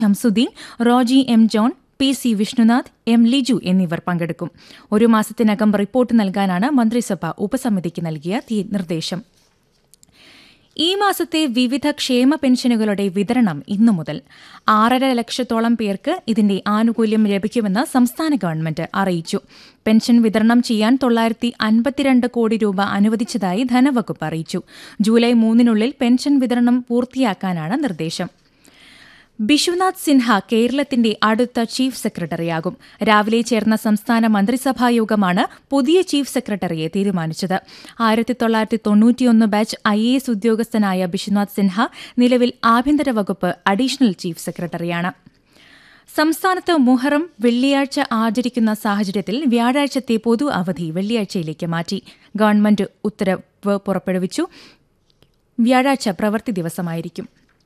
Shamsuddin Roji M John P C Vishnunath M Liju എന്നിവർ പങ്കെടുക്കും ഒരു മാസത്തിനകം റിപ്പോർട്ട് നൽകാനാണ് മന്ത്രിസഭ ഉപസമിതിക്ക് നൽകിയ തീ- നിർദ്ദേശം ഈ മാസത്തെ വിവിധ ക്ഷേമ പെൻഷനുകളുടെ വിതരണം ഇന്നു മുതൽ ആറര ലക്ഷത്തോളം പേർക്ക് ഇതിന്റെ ആനുകൂല്യം ലഭിക്കുമെന്ന് സംസ്ഥാന ഗവൺമെന്റ് അറിയിച്ചു പെൻഷൻ വിതരണം ചെയ്യാൻ തൊള്ളായിരത്തി അൻപത്തിരണ്ട് കോടി രൂപ അനുവദിച്ചതായി ധനവകുപ്പ് അറിയിച്ചു ജൂലൈ മൂന്നിനുള്ളിൽ പെൻഷൻ വിതരണം പൂർത്തിയാക്കാനാണ് നിർദ്ദേശം ബിശ്വനാഥ് സിൻഹ കേരളത്തിന്റെ അടുത്ത ചീഫ് സെക്രട്ടറിയാകും രാവിലെ ചേർന്ന സംസ്ഥാന മന്ത്രിസഭാ യോഗമാണ് പുതിയ ചീഫ് സെക്രട്ടറിയെ തീരുമാനിച്ചത് ആയിരത്തി തൊള്ളായിരത്തി തൊണ്ണൂറ്റിയൊന്ന് ബാച്ച് ഐ എ എസ് ഉദ്യോഗസ്ഥനായ ബിശ്വനാഥ് സിൻഹ നിലവിൽ ആഭ്യന്തര വകുപ്പ് അഡീഷണൽ ചീഫ് സെക്രട്ടറിയാണ് സംസ്ഥാനത്ത് മുഹറം വെള്ളിയാഴ്ച ആചരിക്കുന്ന സാഹചര്യത്തിൽ വ്യാഴാഴ്ചത്തെ പൊതു അവധി വെള്ളിയാഴ്ചയിലേക്ക് മാറ്റി ഗവൺമെന്റ് ഉത്തരവ് പുറപ്പെടുവിച്ചു വ്യാഴാഴ്ച പ്രവൃത്തി ദിവസമായിരിക്കും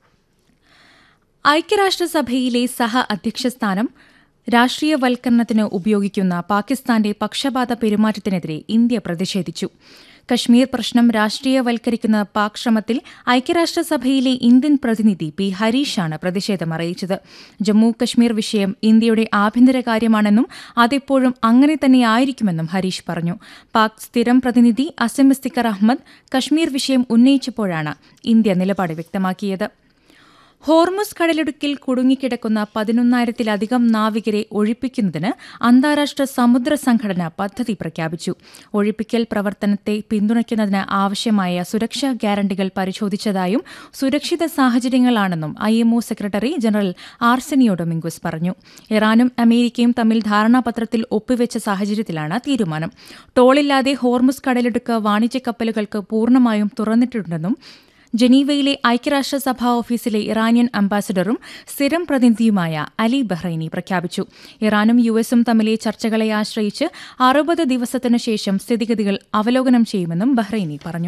ഐക്യരാഷ്ട്രസഭയിലെ സഹ അധ്യക്ഷസ്ഥാനം രാഷ്ട്രീയവൽക്കരണത്തിന് ഉപയോഗിക്കുന്ന പാകിസ്ഥാന്റെ പക്ഷപാത പെരുമാറ്റത്തിനെതിരെ ഇന്ത്യ പ്രതിഷേധിച്ചു കശ്മീർ പ്രശ്നം രാഷ്ട്രീയവൽക്കരിക്കുന്ന പാക് ശ്രമത്തിൽ ഐക്യരാഷ്ട്രസഭയിലെ ഇന്ത്യൻ പ്രതിനിധി പി ഹരീഷാണ് പ്രതിഷേധം അറിയിച്ചത് ജമ്മു കശ്മീർ വിഷയം ഇന്ത്യയുടെ ആഭ്യന്തര കാര്യമാണെന്നും അതെപ്പോഴും അങ്ങനെ തന്നെയായിരിക്കുമെന്നും ഹരീഷ് പറഞ്ഞു പാക് സ്ഥിരം പ്രതിനിധി അസിം ഇസ്തിഖർ അഹമ്മദ് കശ്മീർ വിഷയം ഉന്നയിച്ചപ്പോഴാണ് ഇന്ത്യ നിലപാട് വ്യക്തമാക്കിയത് ഹോർമുസ് കടലിടുക്കിൽ കുടുങ്ങിക്കിടക്കുന്ന പതിനൊന്നായിരത്തിലധികം നാവികരെ ഒഴിപ്പിക്കുന്നതിന് അന്താരാഷ്ട്ര സമുദ്ര സംഘടന പദ്ധതി പ്രഖ്യാപിച്ചു ഒഴിപ്പിക്കൽ പ്രവർത്തനത്തെ പിന്തുണയ്ക്കുന്നതിന് ആവശ്യമായ സുരക്ഷാ ഗ്യാരണ്ടികൾ പരിശോധിച്ചതായും സുരക്ഷിത സാഹചര്യങ്ങളാണെന്നും IMO secretary general Arsenio Dominguez പറഞ്ഞു ഇറാനും അമേരിക്കയും തമ്മിൽ ധാരണാപത്രത്തിൽ ഒപ്പുവെച്ച സാഹചര്യത്തിലാണ് തീരുമാനം ടോളില്ലാതെ ഹോർമുസ് കടലിടുക്ക് വാണിജ്യ കപ്പലുകൾക്ക് പൂർണ്ണമായും തുറന്നിട്ടുണ്ടെന്നും ജനീവയിലെ ഐക്യരാഷ്ട്രസഭാ ഓഫീസിലെ ഇറാനിയൻ അംബാസഡറും സ്ഥിരം പ്രതിനിധിയുമായ അലി ബഹ്റൈനി പ്രഖ്യാപിച്ചു ഇറാനും യുഎസും തമ്മിലെ ചർച്ചകളെ ആശ്രയിച്ച് അറുപത് ദിവസത്തിനു ശേഷം സ്ഥിതിഗതികൾ അവലോകനം ചെയ്യുമെന്നും ബഹ്റൈനി പറഞ്ഞു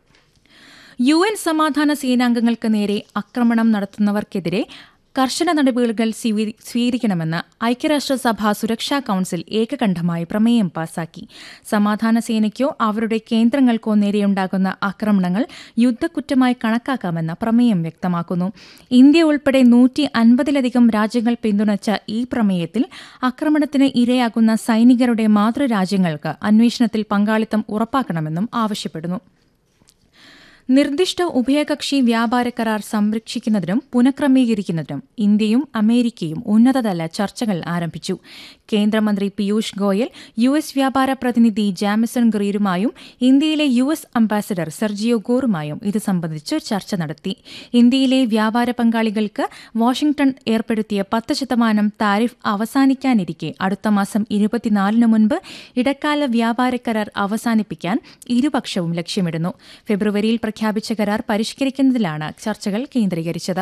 യു എൻ സമാധാന സേനാംഗങ്ങൾക്ക് നേരെ ആക്രമണം നടത്തുന്നവർക്കെതിരെ കർശന നടപടികൾ സ്വീ- സ്വീകരിക്കണമെന്ന് ഐക്യരാഷ്ട്രസഭ സുരക്ഷാ കൌൺസിൽ ഏകകണ്ഠമായി പ്രമേയം പാസാക്കി സമാധാന സേനയ്ക്കോ അവരുടെ കേന്ദ്രങ്ങൾക്കോ നേരെയുണ്ടാകുന്ന ആക്രമണങ്ങൾ യുദ്ധക്കുറ്റമായി കണക്കാക്കാമെന്ന് പ്രമേയം വ്യക്തമാക്കുന്നു ഇന്ത്യ ഉൾപ്പെടെ നൂറ്റി അൻപതിലധികം രാജ്യങ്ങൾ പിന്തുണച്ച ഈ പ്രമേയത്തിൽ ആക്രമണത്തിന് ഇരയാകുന്ന സൈനികരുടെ മാതൃരാജ്യങ്ങൾക്ക് അന്വേഷണത്തിൽ പങ്കാളിത്തം ഉറപ്പാക്കണമെന്നും ആവശ്യപ്പെടുന്നു നിർദ്ദിഷ്ട ഉഭയകക്ഷി വ്യാപാര കരാർ സംരക്ഷിക്കുന്നതിനും പുനഃക്രമീകരിക്കുന്നതിനും ഇന്ത്യയും അമേരിക്കയും ഉന്നതതല ചർച്ചകൾ ആരംഭിച്ചു കേന്ദ്രമന്ത്രി പീയൂഷ് ഗോയൽ യു എസ് വ്യാപാര പ്രതിനിധി ജാമിസൺ ഗ്രീറുമായും ഇന്ത്യയിലെ യു എസ് അംബാസഡർ സെർജിയോ ഗോറുമായും ഇത് സംബന്ധിച്ച് ചർച്ച നടത്തി ഇന്ത്യയിലെ വ്യാപാര പങ്കാളികൾക്ക് വാഷിംഗ്ടൺ ഏർപ്പെടുത്തിയ പത്ത് ശതമാനം താരിഫ് അവസാനിക്കാനിരിക്കെ അടുത്ത മാസം ഇരുപത്തിനാലിന് മുൻപ് ഇടക്കാല വ്യാപാര കരാർ അവസാനിപ്പിക്കാൻ ഇരുപക്ഷവും ലക്ഷ്യമിടുന്നു ഫെബ്രുവരിയിൽ പ്രഖ്യാപിച്ച കരാർ പരിഷ്കരിക്കുന്നതിലാണ് ചർച്ചകൾ കേന്ദ്രീകരിച്ചത്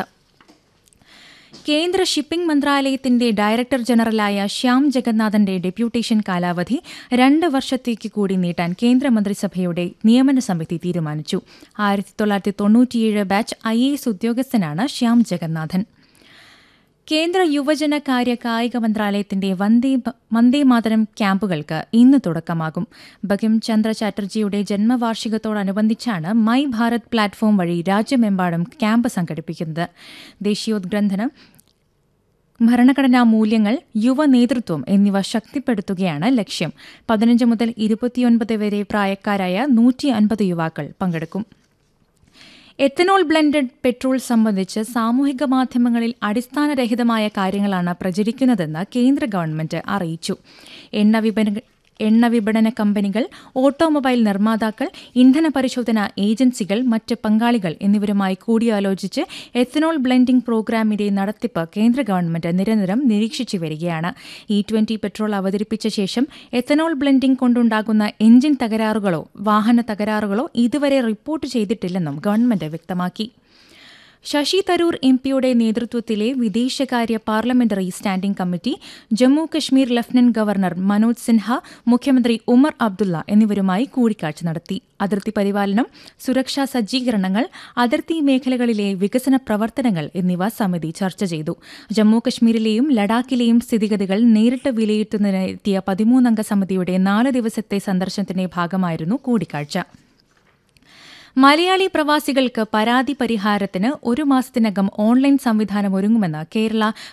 കേന്ദ്ര ഷിപ്പിംഗ് മന്ത്രാലയത്തിന്റെ ഡയറക്ടർ ജനറലായ ശ്യാം ജഗന്നാഥന്റെ ഡെപ്യൂട്ടേഷൻ കാലാവധി രണ്ട് വർഷത്തേക്ക് കൂടി നീട്ടാൻ കേന്ദ്രമന്ത്രിസഭയുടെ നിയമന സമിതി തീരുമാനിച്ചു ആയിരത്തി തൊള്ളായിരത്തി തൊണ്ണൂറ്റിയേഴ് ബാച്ച് ഐ എ എസ് ഉദ്യോഗസ്ഥനാണ് ശ്യാം ജഗന്നാഥൻ കേന്ദ്ര യുവജന കാര്യ കായിക മന്ത്രാലയത്തിന്റെ വന്ദേ വന്ദേ മാതരം ക്യാമ്പുകൾക്ക് ഇന്ന് തുടക്കമാകും ബകിം ചന്ദ്ര ചാറ്റർജിയുടെ ജന്മവാർഷികത്തോടനുബന്ധിച്ചാണ് മൈ ഭാരത് പ്ലാറ്റ്ഫോം വഴി രാജ്യമെമ്പാടും ക്യാമ്പ് സംഘടിപ്പിക്കുന്നത് ദേശീയോദ്ഗ്രന്ഥനം ഭരണഘടനാ മൂല്യങ്ങൾ യുവ നേതൃത്വം എന്നിവ ശക്തിപ്പെടുത്തുകയാണ് ലക്ഷ്യം പതിനഞ്ച് മുതൽ ഇരുപത്തിയൊൻപത് വരെ പ്രായക്കാരായ നൂറ്റി അൻപത് യുവാക്കൾ പങ്കെടുക്കും എത്തനോൾ ബ്ലെൻഡഡ് പെട്രോൾ സംബന്ധിച്ച് സാമൂഹിക മാധ്യമങ്ങളിൽ അടിസ്ഥാനരഹിതമായ കാര്യങ്ങളാണ് പ്രചരിക്കുന്നതെന്ന് കേന്ദ്ര ഗവൺമെന്റ് അറിയിച്ചു എണ്ണ വിപണ എണ്ണ വിപണന കമ്പനികൾ ഓട്ടോമൊബൈൽ നിർമ്മാതാക്കൾ ഇന്ധന പരിശോധന ഏജൻസികൾ മറ്റ് പങ്കാളികൾ എന്നിവരുമായി കൂടിയാലോചിച്ച് എത്തനോൾ ബ്ലെൻഡിംഗ് പ്രോഗ്രാമിന്റെ നടത്തിപ്പ് കേന്ദ്ര ഗവൺമെന്റ് നിരന്തരം നിരീക്ഷിച്ചു വരികയാണ് ഇ ട്വന്റി പെട്രോൾ അവതരിപ്പിച്ച ശേഷം എത്തനോൾ ബ്ലെൻഡിംഗ് കൊണ്ടുണ്ടാകുന്ന എഞ്ചിൻ തകരാറുകളോ വാഹന തകരാറുകളോ ഇതുവരെ റിപ്പോർട്ട് ചെയ്തിട്ടില്ലെന്നും ഗവൺമെന്റ് വ്യക്തമാക്കി ശശി തരൂർ എം പിയുടെ നേതൃത്വത്തിലെ വിദേശകാര്യ parliamentary standing committee Jammu Kashmir lieutenant governor Manoj Sinha മുഖ്യമന്ത്രി ഉമർ അബ്ദുള്ള എന്നിവരുമായി കൂടിക്കാഴ്ച നടത്തി അതിർത്തി പരിപാലനം സുരക്ഷാ സജ്ജീകരണങ്ങൾ അതിർത്തി മേഖലകളിലെ വികസന പ്രവർത്തനങ്ങൾ എന്നിവ സമിതി ചർച്ച ചെയ്തു ജമ്മു കശ്മീരിലെയും ലഡാക്കിലെയും സ്ഥിതിഗതികൾ നേരിട്ട് വിലയിരുത്തുന്നതിനെത്തിയ പതിമൂന്നംഗ സമിതിയുടെ നാല് ദിവസത്തെ സന്ദർശനത്തിന്റെ ഭാഗമായിരുന്നു കൂടിക്കാഴ്ച മലയാളി പ്രവാസികൾക്ക് പരാതി പരിഹാരത്തിന് ഒരു മാസത്തിനകം ഓൺലൈൻ സംവിധാനം ഒരുങ്ങുമെന്ന് കേരള